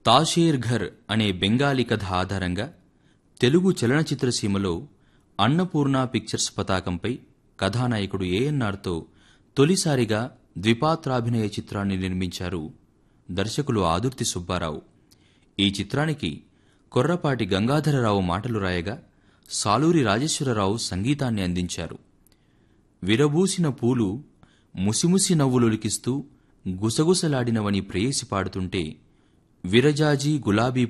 తాషేర్ ఘర్ అనే బెంగాలీ కథ ఆధారంగా తెలుగు చలనచిత్ర సీమలో అన్నపూర్ణ పిక్చర్స్ పతాకంపై కథానాయకుడు ఏఎన్ఆర్తో తొలిసారిగా ద్విపాత్రాభినయ చిత్రాన్ని నిర్మించారు దర్శకులు ఆదుర్తి సుబ్బారావు ఈ చిత్రానికి కొర్రపాటి గంగాధరరావు మాటలు రాయగా సాలూరి రాజేశ్వరరావు సంగీతాన్ని అందించారు విరబూసిన పూలు ముసిముసి నవ్వులొలికిస్తూ గుసగుసలాడినవని ప్రేయసి పాడుతుంటే విరజాజి గులాబీ